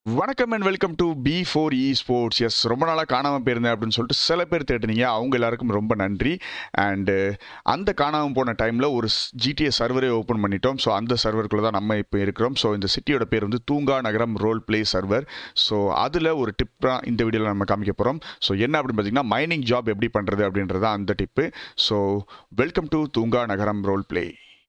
வணக்கம் and welcome to B four E sports yes ரொம்ப நாளாக காணாமல் போயிருந்தேன் அப்படின்னு சொல்லிட்டு சில பேர் தேட்டுனீங்க அவங்க எல்லாருக்கும் ரொம்ப நன்றி அண்டு அந்த காணாமல் போன டைமில் ஒரு ஜிடிஏ சர்வரே ஓப்பன் பண்ணிட்டோம் ஸோ அந்த சர்வருக்குள்ளே தான் நம்ம இப்போ இருக்கிறோம் ஸோ இந்த சிட்டியோட பேர் வந்து தூங்கா நகரம் ரோல் ப்ளே சர்வர் ஸோ அதில் ஒரு டிப் தான் இந்த வீடியோவில் நம்ம காமிக்க போகிறோம் ஸோ என்ன அப்படின்னு பார்த்தீங்கன்னா மைனிங் ஜாப் எப்படி பண்ணுறது அப்படின்றது தான் அந்த டிப்பு ஸோ வெல்கம் டு தூங்கா நகரம் role play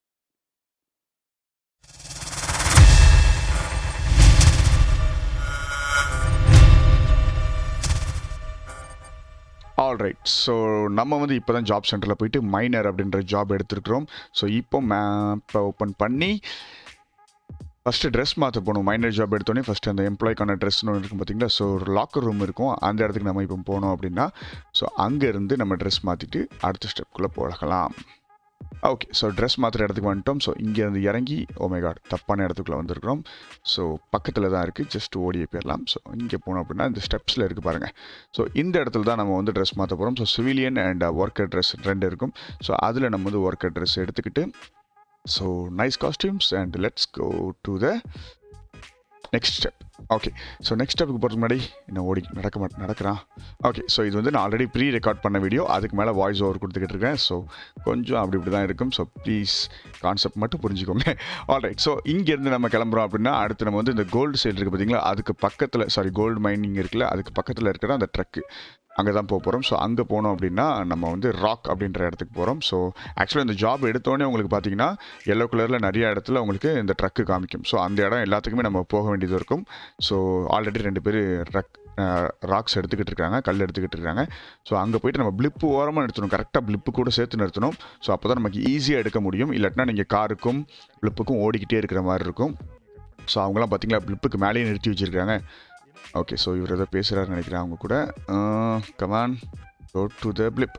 all right so நம்ம வந்து இப்போ தான் ஜாப் சென்டரில் போயிட்டு மைனர் அப்படின்ற ஜாப் எடுத்துருக்குறோம் ஸோ இப்போ மேப்பை ஓப்பன் பண்ணி ஃபஸ்ட்டு ட்ரெஸ் மாற்ற போகணும் மைனர் ஜாப் எடுத்தோடனே ஃபஸ்ட்டு அந்த எம்ப்ளாய்க்கான ட்ரெஸ்னு ஒன்று இருக்கும் பார்த்தீங்களா ஸோ ஒரு லாக்கர் ரூம் இருக்கும் அந்த இடத்துக்கு நம்ம இப்போ போனோம் அப்படின்னா ஸோ அங்கேருந்து நம்ம ட்ரெஸ் மாற்றிட்டு அடுத்த ஸ்டெப்குள்ளே போகலாம் ஓகே ஸோ ட்ரெஸ் மாற்றுற இடத்துக்கு வந்துட்டோம் ஸோ இங்கேருந்து இறங்கி ஓமேகாட் தப்பான இடத்துக்குள்ளே வந்திருக்கிறோம் ஸோ பக்கத்தில் தான் இருக்குது ஜஸ்ட் ஓடியே போயிடலாம் ஸோ இங்கே போனோம் அப்படின்னா இந்த ஸ்டெப்ஸில் இருக்குது பாருங்கள் ஸோ இந்த இடத்துல தான் நம்ம வந்து ட்ரெஸ் மாற்ற போகிறோம் so civilian and worker dress ரெண்டு இருக்கும் ஸோ அதில் நம்ம வந்து ஒர்க்கர் ட்ரெஸ் எடுத்துக்கிட்டு so nice costumes and let's go to the next step okay so next ஸ்டெப்புக்கு போகிறதுக்கு முன்னாடி இன்னும் ஓடி நடக்க மாட்டேன் நடக்கிறான் ஓகே ஸோ இது வந்து நான் ஆல்ரெடி ப்ரீ ரெக்கார்ட் பண்ண வீடியோ அதுக்கு மேலே வாய்ஸ் ஓவர் கொடுத்துக்கிட்டு இருக்கேன் ஸோ கொஞ்சம் அப்படி இப்படி தான் இருக்கும் ஸோ ப்ளீஸ் கான்செப்ட் மட்டும் புரிஞ்சுக்கோங்க ஆல்ரைட் ஸோ இங்கேருந்து நம்ம கிளம்புறோம் அப்படின்னா அடுத்து நம்ம வந்து இந்த கோல்டு சைடு இருக்குது பார்த்தீங்களா அதுக்கு பக்கத்தில் சாரி கோல்டு மைனிங் இருக்குல்ல அதுக்கு பக்கத்தில் இருக்கிற அந்த ட்ரக்கு அங்கே தான் போக போகிறோம் ஸோ அங்கே போனோம் அப்படின்னா நம்ம வந்து ராக் அப்படின்ற இடத்துக்கு போகிறோம் ஸோ ஆக்சுவலாக இந்த ஜாப் எடுத்தோடனே உங்களுக்கு பார்த்தீங்கன்னா எல்லோ கலரில் நிறைய இடத்துல உங்களுக்கு இந்த ட்ரக்கு காமிக்கும் ஸோ அந்த இடம் எல்லாத்துக்குமே நம்ம போக வேண்டியது இருக்கும் ஸோ ஆல்ரெடி ரெண்டு பேர் ட்ரக் ராக்ஸ் எடுத்துக்கிட்டு இருக்காங்க கல் எடுத்துக்கிட்டு இருக்காங்க ஸோ அங்கே போயிட்டு நம்ம பிளிப்பு ஓரமாக நிறுத்தணும் கரெக்டாக பிளிப்பு கூட சேர்த்து நிறுத்தணும் ஸோ அப்போ தான் நமக்கு ஈஸியாக எடுக்க முடியும் இல்லாட்டினா நீங்கள் காருக்கும் பிளிப்புக்கும் ஓடிக்கிட்டே இருக்கிற மாதிரி இருக்கும் ஸோ அவங்களாம் பார்த்தீங்களா பிளிப்புக்கு மேலேயே நிறுத்தி வச்சுருக்காங்க ஓகே ஸோ இவர் ஏதோ பேசுகிறாருன்னு நினைக்கிறேன் அவங்க கூட கமான் கோ டு த பிளிப்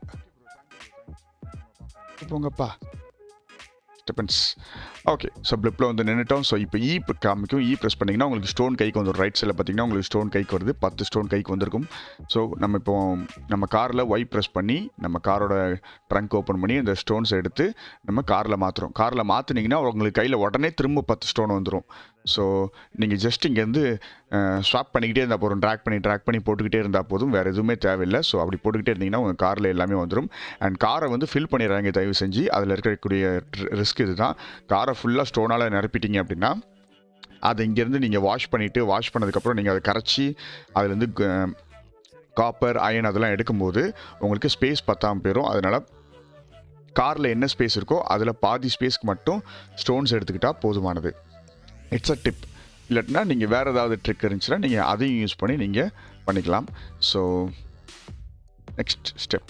போங்கப்பா ஸ்டெப்பன்ஸ் ஓகே ஸோ பிளிப்பில் வந்து நின்றுட்டோம் ஸோ இப்போ இ காமிக்கும் இ ப்ரெஸ் பண்ணிங்கன்னா உங்களுக்கு ஸ்டோன் கைக்கு வந்துடும் ரைட் சைடில் பார்த்தீங்கன்னா உங்களுக்கு ஸ்டோன் கைக்கு வருது பத்து ஸ்டோன் கைக்கு வந்திருக்கும் ஸோ நம்ம இப்போ நம்ம காரில் ஒய் ப்ரெஸ் பண்ணி நம்ம காரோட ட்ரங்க் ஓப்பன் பண்ணி அந்த ஸ்டோன்ஸ் எடுத்து நம்ம காரில் மாற்றுறோம் காரில் மாற்றினீங்கன்னா உங்களுக்கு கையில் உடனே திரும்ப பத்து ஸ்டோன் வந்துடும் ஸோ நீங்கள் ஜஸ்ட் இங்கேருந்து ஸ்வாப் பண்ணிக்கிட்டே இருந்தால் போதும் ட்ராக் பண்ணி ட்ராக் பண்ணி போட்டுக்கிட்டே இருந்தால் போதும் வேறு எதுவுமே தேவையில்லை ஸோ அப்படி போட்டுக்கிட்டே இருந்தீங்கன்னா உங்கள் காரில் எல்லாமே வந்துடும் அண்ட் காரை வந்து ஃபில் பண்ணிடுறாங்க தயவு செஞ்சு அதில் இருக்கக்கூடிய ரிஸ்க் இதுதான் காரை ஃபுல்லாக ஸ்டோனால் நிரப்பிட்டீங்க அப்படின்னா அதை இங்கேருந்து நீங்கள் வாஷ் பண்ணிவிட்டு வாஷ் பண்ணதுக்கப்புறம் நீங்கள் அதை கரைச்சி அதுலேருந்து காப்பர் அயன் அதெல்லாம் எடுக்கும்போது உங்களுக்கு ஸ்பேஸ் பத்தாமல் போயிடும் அதனால் காரில் என்ன ஸ்பேஸ் இருக்கோ அதில் பாதி ஸ்பேஸ்க்கு மட்டும் ஸ்டோன்ஸ் எடுத்துக்கிட்டால் போதுமானது இட்ஸ் அ டிப் இல்லாட்டினா நீங்கள் வேறு ஏதாவது ட்ரிக் இருந்துச்சுன்னா நீங்கள் அதையும் யூஸ் பண்ணி நீங்கள் பண்ணிக்கலாம் so next step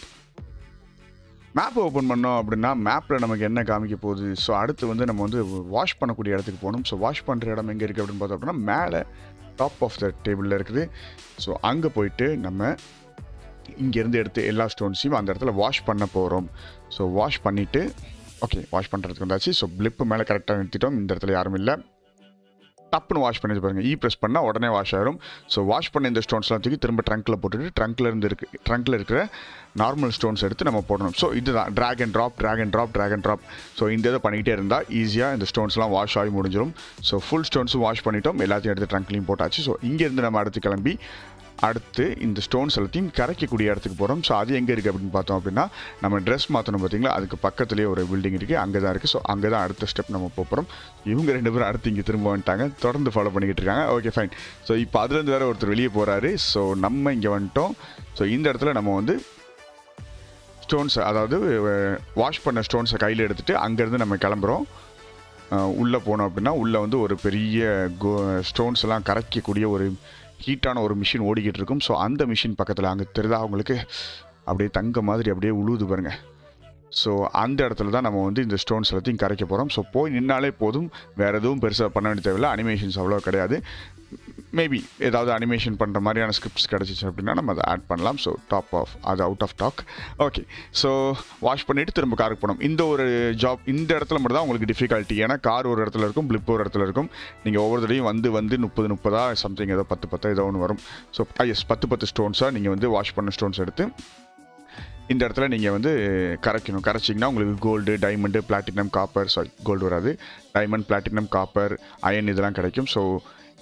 map open பண்ணோம் அப்படின்னா மேப்பில் நமக்கு என்ன காமிக்க போகுது ஸோ அடுத்து வந்து நம்ம வந்து வாஷ் பண்ணக்கூடிய இடத்துக்கு போகணும் ஸோ வாஷ் பண்ணுற இடம் எங்கே இருக்குது அப்படின்னு பார்த்தோம் அப்படின்னா மேலே டாப் ஆஃப் த டேபிளில் இருக்குது ஸோ அங்கே போயிட்டு நம்ம இங்கேருந்து எடுத்து எல்லா ஸ்டோன்ஸையும் அந்த இடத்துல வாஷ் பண்ண போகிறோம் ஸோ வாஷ் பண்ணிவிட்டு ஓகே வாஷ் பண்ணுறதுக்கு வந்தாச்சு ஸோ பிளிப்பு மேலே கரெக்டாக நிறுத்திட்டோம் இந்த இடத்துல யாரும் இல்லை டப்புன்னு வாஷ் பண்ணி பாருங்கள் இ ப்ரெஸ் பண்ணால் உடனே வாஷ் ஆயிரும் ஸோ வாஷ் பண்ண இந்த ஸ்டோன்ஸ்லாம் தூக்கி திரும்ப ட்ரங்க்கில் போட்டுட்டு ட்ரங்க்கில் இருந்து இருக்கு ட்ரங்க்கில் இருக்கிற நார்மல் ஸ்டோன்ஸ் எடுத்து நம்ம போடணும் ஸோ இதுதான் drag and drop drag and drop drag and drop so இந்த இதை பண்ணிக்கிட்டே இருந்தால் ஈஸியாக இந்த ஸ்டோன்ஸ்லாம் வாஷ் ஆகி முடிஞ்சிடும் ஸோ ஃபுல் ஸ்டோன்ஸும் வாஷ் பண்ணிட்டோம் எல்லாத்தையும் எடுத்து ட்ரங்க்லையும் போட்டாச்சு ஸோ இங்கேருந்து நம்ம அடுத்து கிளம்பி அடுத்து இந்த ஸ்டோன்ஸ் எல்லாத்தையும் கரைக்கக்கூடிய இடத்துக்கு போகிறோம் ஸோ அது எங்கே இருக்குது அப்படின்னு பார்த்தோம் அப்படின்னா நம்ம ட்ரெஸ் மாற்றணும் பார்த்தீங்களா அதுக்கு பக்கத்துலேயே ஒரு பில்டிங் இருக்குது அங்கே தான் இருக்குது ஸோ அங்கே தான் அடுத்த ஸ்டெப் நம்ம போகிறோம் இவங்க ரெண்டு பேரும் அடுத்து இங்கே திரும்ப வந்துட்டாங்க தொடர்ந்து ஃபாலோ பண்ணிக்கிட்டு இருக்காங்க ஓகே ஃபைன் ஸோ இப்போ அதுலேருந்து வேறு ஒருத்தர் வெளியே போகிறாரு ஸோ நம்ம இங்கே வந்துட்டோம் ஸோ இந்த இடத்துல நம்ம வந்து ஸ்டோன்ஸ் அதாவது வாஷ் பண்ண ஸ்டோன்ஸை கையில் எடுத்துகிட்டு அங்கேருந்து நம்ம கிளம்புறோம் உள்ளே போனோம் அப்படின்னா உள்ளே வந்து ஒரு பெரிய கோ ஸ்டோன்ஸ் எல்லாம் கரைக்கக்கூடிய ஒரு ஹீட்டான ஒரு மிஷின் ஓடிக்கிட்டு இருக்கும் ஸோ அந்த மிஷின் பக்கத்தில் அங்கே தெரிதா அவங்களுக்கு அப்படியே தங்க மாதிரி அப்படியே உழுவுது பாருங்க ஸோ அந்த இடத்துல தான் நம்ம வந்து இந்த ஸ்டோன்ஸ் எல்லாத்தையும் கரைக்க போகிறோம் ஸோ போய் நின்னாலே போதும் வேறு எதுவும் பெருசாக பண்ண வேண்டிய தேவையில்லை அனிமேஷன்ஸ் அவ்வளோ கிடையாது மேபி ஏதாவது அனிமேஷன் பண்ணுற மாதிரியான ஸ்கிரிப்ட்ஸ் கிடச்சிச்சு அப்படின்னா நம்ம அதை ஆட் பண்ணலாம் ஸோ டாப் ஆஃப் அது அவுட் ஆஃப் டாக் ஓகே ஸோ வாஷ் பண்ணிவிட்டு திரும்ப காருக்கு போனோம் இந்த ஒரு ஜாப் இந்த இடத்துல மட்டும் தான் உங்களுக்கு டிஃபிகல்ட்டி ஏன்னா கார் ஒரு இடத்துல இருக்கும் பிளிப் ஒரு இடத்துல இருக்கும் நீங்கள் ஒவ்வொரு தடையும் வந்து வந்து முப்பது முப்பதா சம்திங் ஏதோ பத்து பத்தா ஏதோ ஒன்று வரும் ஸோ எஸ் பத்து பத்து ஸ்டோன்ஸாக நீங்கள் வந்து வாஷ் பண்ண ஸ்டோன்ஸ் எடுத்து இந்த இடத்துல நீங்கள் வந்து கரைக்கணும் கரைச்சிங்கன்னா உங்களுக்கு gold diamond platinum copper sorry gold வராது டைமண்ட் பிளாட்டினம் காப்பர் அயன் இதெல்லாம் கிடைக்கும் ஸோ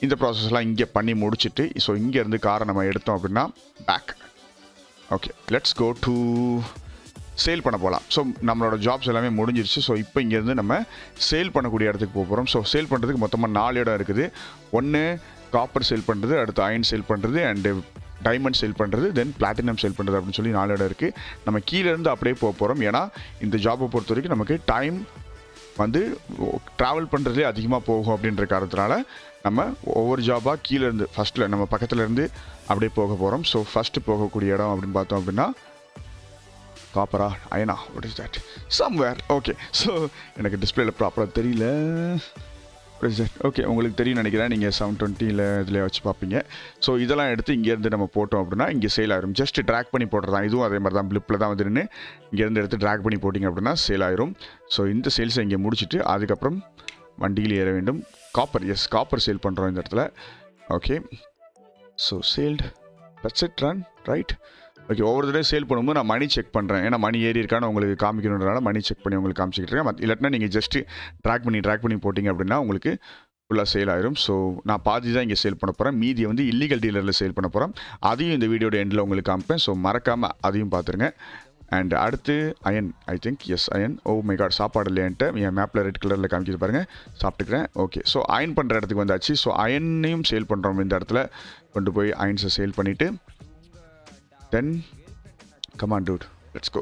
இந்த ப்ராசஸ்லாம் இங்கே பண்ணி முடிச்சுட்டு ஸோ இங்கேருந்து காரை நம்ம எடுத்தோம் அப்படின்னா back okay let's go to sale பண்ண போகலாம் ஸோ நம்மளோட ஜாப்ஸ் எல்லாமே முடிஞ்சிருச்சு ஸோ இப்போ இங்கேருந்து நம்ம சேல் பண்ணக்கூடிய இடத்துக்கு போக போகிறோம் ஸோ சேல் பண்ணுறதுக்கு மொத்தமாக நாலு இடம் இருக்குது ஒன்று காப்பர் சேல் பண்ணுறது அடுத்து அயன் சேல் பண்ணுறது அண்டு டைமண்ட் சேல் பண்ணுறது தென் பிளாட்டினம் சேல் பண்ணுறது அப்படின்னு சொல்லி நாலு இடம் இருக்குது நம்ம கீழேருந்து அப்படியே போக போகிறோம் ஏன்னா இந்த ஜாப்பை பொறுத்த வரைக்கும் நமக்கு டைம் வந்து ட்ராவல் பண்ணுறதுலே அதிகமாக போகும் அப்படின்ற காரணத்தினால நம்ம ஒவ்வொரு ஜாபாக கீழே இருந்து ஃபஸ்ட்டில் நம்ம பக்கத்தில் இருந்து அப்படியே போக போகிறோம் ஸோ ஃபஸ்ட்டு போகக்கூடிய இடம் அப்படின்னு பார்த்தோம் அப்படின்னா காப்பரா அயனா what is that somewhere okay so எனக்கு டிஸ்பிளேல ப்ராப்பராக தெரியல ஓகே உங்களுக்கு தெரியும் நினைக்கிறேன் நீங்கள் செவன் டுவெண்ட்டியில் இதில் வச்சு பார்ப்பீங்க ஸோ இதெல்லாம் எடுத்து இங்கேருந்து நம்ம போட்டோம் அப்படின்னா இங்கே சேல் ஆயிரும் ஜஸ்ட் ட்ராக் பண்ணி போடுறது தான் இதுவும் அதே மாதிரி தான் பிளிப்பில் தான் வந்து நின்று இங்கேருந்து எடுத்து ட்ராக் பண்ணி போட்டிங்க அப்படின்னா சேல் ஆயிரும் ஸோ இந்த சேல்ஸை இங்கே முடிச்சுட்டு அதுக்கப்புறம் வண்டியில் ஏற வேண்டும் காப்பர் எஸ் காப்பர் சேல் பண்ணுறோம் இந்த இடத்துல okay so sold that's it run right okay ஒவ்வொரு தடவை சேல் பண்ணும்போது நான் மணி செக் பண்ணுறேன் ஏன்னா மணி ஏறி இருக்கான்னு உங்களுக்கு காமிக்கணுன்றனால மணி செக் பண்ணி உங்களுக்கு காமிச்சிக்கிட்டு இருக்கேன் மத் இல்லாட்டினா நீங்கள் ஜஸ்ட்டு ட்ராக் பண்ணி ட்ராக் பண்ணி போட்டிங்க அப்படின்னா உங்களுக்கு ஃபுல்லாக சேல் ஆயிரும் ஸோ நான் பாதி தான் இங்கே சேல் பண்ண போகிறேன் மீதியை வந்து இல்லீகல் டீலரில் சேல் பண்ண போகிறேன் அதையும் இந்த வீடியோட எண்டில் உங்களுக்கு காமிப்பேன் ஸோ மறக்காமல் அதையும் பார்த்துருங்க அண்ட் அடுத்து iron I think yes iron oh my god சாப்பாடு இல்லையன்ட்டு என் மேப்பில் ரெட் கலரில் காமிக்கிது பாருங்கள் சாப்பிட்டுக்கிறேன் ஓகே ஸோ அயன் பண்ணுற இடத்துக்கு வந்தாச்சு ஸோ அயனையும் சேல் பண்ணுறோம் இந்த இடத்துல கொண்டு போய் அயன்ஸை சேல் பண்ணிவிட்டு then come on dude let's go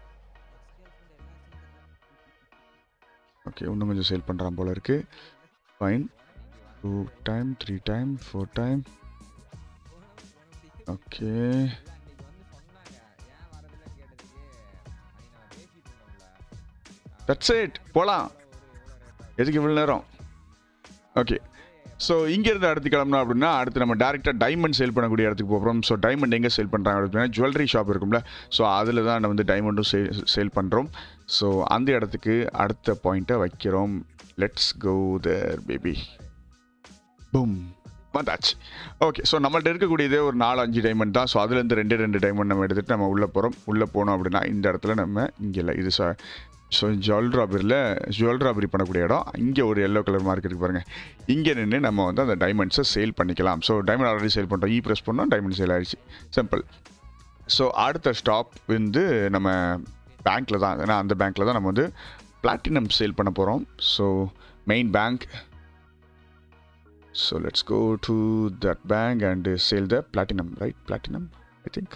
okay இன்னும் கொஞ்சம் சேல் பண்ணுறான் போல இருக்கு fine two time three time four time okay that's it போகலாம் எதுக்கு இவ்வளோ நேரம் ஓகே ஸோ இங்கேருந்து அடுத்து கிளம்பணும் அப்படின்னா அடுத்து நம்ம டேரெக்டாக டைமண்ட் சேல் பண்ணக்கூடிய இடத்துக்கு போகிறோம் ஸோ டைமண்ட் எங்கே சேல் பண்ணுறாங்க அப்படின்னா ஜுவல்லரி ஷாப் இருக்கும்ல ஸோ அதில் தான் நம்ம வந்து டைமண்டும் சேல் சேல் பண்ணுறோம் ஸோ அந்த இடத்துக்கு அடுத்த பாயிண்ட்டை வைக்கிறோம் let's go there baby boom வந்தாச்சு ஓகே ஸோ நம்மள்ட்ட இருக்கக்கூடியதே ஒரு நாலு அஞ்சு டைமண்ட் தான் ஸோ அதுலேருந்து ரெண்டு ரெண்டு டைமண்ட் நம்ம எடுத்துகிட்டு நம்ம உள்ளே போகிறோம் உள்ளே போனோம் அப்படின்னா இந்த இடத்துல நம்ம இங்கே இல்லை இது ச ஸோ ஜுவல் ராபரியில் ஜுவல் ராபரி பண்ணக்கூடிய இடம் இங்கே ஒரு எல்லோ கலர் மார்க் இருக்கு பாருங்கள் இங்கே நின்று நம்ம வந்து அந்த டைமண்ட்ஸை சேல் பண்ணிக்கலாம் ஸோ டைமண்ட் ஆல்ரெடி சேல் பண்ணுறோம் இ ப்ரெஸ் பண்ணோம் டைமண்ட் சேல் ஆயிடுச்சு சிம்பிள் ஸோ அடுத்த ஸ்டாப் வந்து நம்ம பேங்க்கில் தான் ஏன்னா அந்த பேங்க்கில் தான் நம்ம வந்து பிளாட்டினம் சேல் பண்ண போகிறோம் so main bank so let's go to that bank and sale the platinum right platinum I think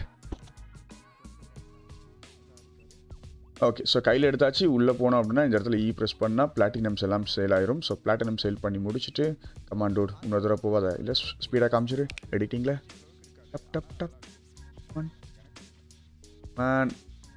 okay so கையில் எடுத்தாச்சு உள்ளே போனோம் அப்படின்னா இந்த இடத்துல இ ப்ரெஸ் பண்ணால் பிளாட்டினம்ஸ் எல்லாம் சேல் ஆயிரும் ஸோ பிளாட்டினம் சேல் பண்ணி முடிச்சுட்டு கமாண்டோட் இன்னொரு தடவை போவாத இல்லை ஸ்பீடாக காமிச்சிரு எடிட்டிங்கில் டப் டப் டப் one man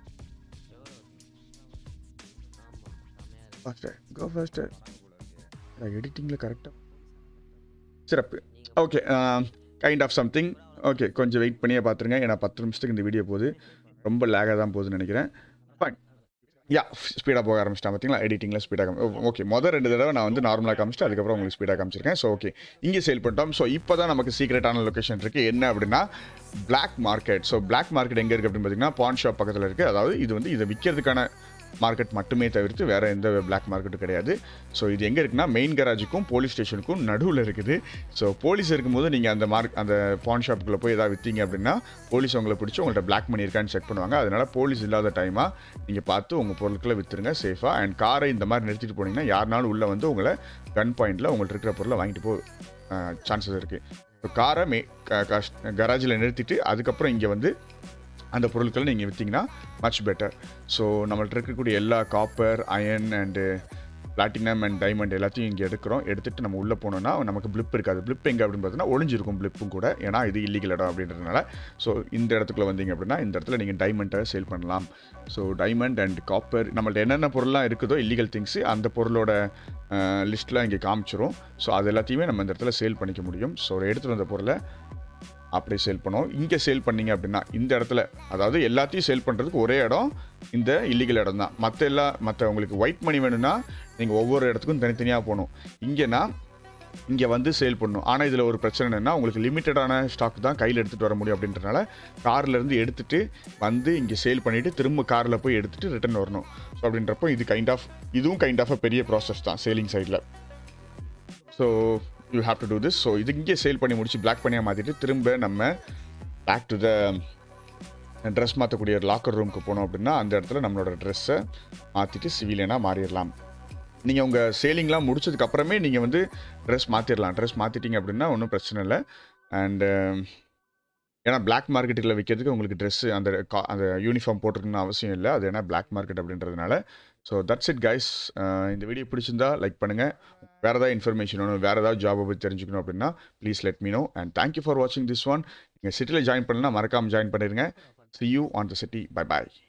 faster go faster எடிட்டிங்கில் கரெக்டாக சிறப்பு okay kind of something okay கொஞ்சம் வெயிட் பண்ணியே பார்த்துருங்க ஏன்னா பத்து நிமிஷத்துக்கு இந்த வீடியோ போகுது ரொம்ப லேகாக தான் போகுதுன்னு நினைக்கிறேன் ஃபைன் யா ஸ்பீடாக போக ஆரம்பிச்சிட்டேன் பார்த்தீங்களா எடிட்டிங்கில் ஸ்பீடாக காமி ஓகே மொதல் ரெண்டு தடவை நான் வந்து நார்மலாக காமிச்சிட்டு அதுக்கப்புறம் உங்களுக்கு ஸ்பீடாக காமிச்சிருக்கேன் ஸோ ஓகே இங்கே சேல் பண்ணிட்டோம் ஸோ இப்போ தான் நமக்கு சீக்ரெட்டான லொக்கேஷன் இருக்குது என்ன அப்படின்னா black market so black market எங்கே இருக்குது அப்படின்னு பார்த்தீங்கன்னா பான் ஷாப் பக்கத்தில் இருக்குது அதாவது இது வந்து இதை விற்கிறதுக்கான மார்க்கெட் மட்டுமே தவிர்த்து வேறு எந்த பிளாக் மார்க்கெட்டும் கிடையாது ஸோ இது எங்கே இருக்குன்னா மெயின் கராஜுக்கும் போலீஸ் ஸ்டேஷனுக்கும் நடுவில் இருக்குது ஸோ போலீஸ் இருக்கும்போது நீங்கள் அந்த மார்க் அந்த பான் ஷாப்புக்குள்ளே போய் எதாவது விற்றீங்க அப்படின்னா போலீஸ் உங்களை பிடிச்சி உங்கள்கிட்ட பிளாக் மணி இருக்கான்னு செக் பண்ணுவாங்க அதனால் போலீஸ் இல்லாத டைமாக நீங்கள் பார்த்து உங்கள் பொருட்களை விற்றுருங்க சேஃபாக அண்ட் காரை இந்த மாதிரி நிறுத்திட்டு போனீங்கன்னா யாருனாலும் உள்ளே வந்து உங்களை கன் பாயிண்டில் உங்கள்ட்ட இருக்கிற பொருளை வாங்கிட்டு போ சான்சஸ் இருக்குது இப்போ காரை மே கராஜில் நிறுத்திட்டு அதுக்கப்புறம் இங்கே வந்து அந்த பொருட்களை நீங்கள் விற்றீங்கன்னா மச் பெட்டர் ஸோ நம்மள்ட்ட இருக்கக்கூடிய எல்லா copper iron and platinum and diamond எல்லாத்தையும் இங்கே எடுக்கிறோம் எடுத்துகிட்டு நம்ம உள்ளே போனோம்னா நமக்கு பிளிப் இருக்காது பிளிப் எங்கே அப்படின்னு பார்த்தீங்கன்னா ஒளிஞ்சிருக்கும் பிளிப்பும் கூட ஏன்னா இது இல்லீகல் இடம் அப்படின்றதுனால ஸோ இந்த இடத்துக்குள்ள வந்தீங்க அப்படின்னா இந்த இடத்துல நீங்கள் டைமண்ட்டை சேல் பண்ணலாம் ஸோ டைமண்ட் அண்ட் காப்பர் நம்மள்ட்ட என்னென்ன பொருள்லாம் இருக்குதோ இல்லீகல் திங்ஸு அந்த பொருளோட லிஸ்ட்டில் இங்கே காமிச்சிரும் ஸோ அது எல்லாத்தையுமே நம்ம இந்த இடத்துல சேல் பண்ணிக்க முடியும் ஸோ எடுத்துகிட்டு வந்த பொருளை அப்படியே சேல் பண்ணுவோம் இங்கே சேல் பண்ணீங்க அப்படின்னா இந்த இடத்துல அதாவது எல்லாத்தையும் சேல் பண்ணுறதுக்கு ஒரே இடம் இந்த இல்லீகல் இடம் தான் மற்ற எல்லா மற்ற உங்களுக்கு ஒயிட் மணி வேணும்னா நீங்கள் ஒவ்வொரு இடத்துக்கும் தனித்தனியாக போகணும் இங்கேனா இங்கே வந்து சேல் பண்ணணும் ஆனால் இதில் ஒரு பிரச்சனை என்னென்னா உங்களுக்கு லிமிட்டடான ஸ்டாக் தான் கையில் எடுத்துகிட்டு வர முடியும் அப்படின்றனால கார்லேருந்து எடுத்துகிட்டு வந்து இங்கே சேல் பண்ணிவிட்டு திரும்ப காரில் போய் எடுத்துகிட்டு ரிட்டர்ன் வரணும் ஸோ அப்படின்றப்போ இது கைண்ட் ஆஃப் இதுவும் கைண்ட் ஆஃப் பெரிய ப்ராசஸ் தான் சேலிங் சைடில் so you have to do this so இது இங்கே சேல் பண்ணி முடிச்சு பிளாக் பண்ணியாக மாற்றிட்டு திரும்ப நம்ம பேக் டு த ட்ரெஸ் மாற்றக்கூடிய லாக்கர் ரூமுக்கு போனோம் அப்படின்னா அந்த இடத்துல நம்மளோட ட்ரெஸ்ஸை மாற்றிட்டு சிவிலியனாக மாறிடலாம் நீங்கள் உங்கள் சேலிங்லாம் முடிச்சதுக்கு அப்புறமே நீங்கள் வந்து ட்ரெஸ் மாற்றிடலாம் ட்ரெஸ் மாற்றிட்டீங்க அப்படின்னா ஒன்றும் பிரச்சனை இல்லை அண்டு ஏன்னா பிளாக் மார்க்கெட்டில் விற்கிறதுக்கு உங்களுக்கு ட்ரெஸ்ஸு அந்த கா அந்த யூனிஃபார்ம் போட்டிருக்கணும்னு அவசியம் இல்லை அது ஏன்னா பிளாக் மார்க்கெட் அப்படின்றதுனால ஸோ தட்ஸ் இட் கைஸ் இந்த வீடியோ பிடிச்சிருந்தா லைக் பண்ணுங்கள் வேறு ஏதாவது இன்ஃபர்மேஷன் வேணும் வேறு ஏதாவது ஜாபை பற்றி தெரிஞ்சுக்கணும் அப்படின்னா please let me know and thank you for வாட்சிங் திஸ் ஒன் நீங்கள் சிட்டியில் ஜாயின் பண்ணலாம் மறக்காமல் ஜாயின் பண்ணிடுங்க see you on the city bye bye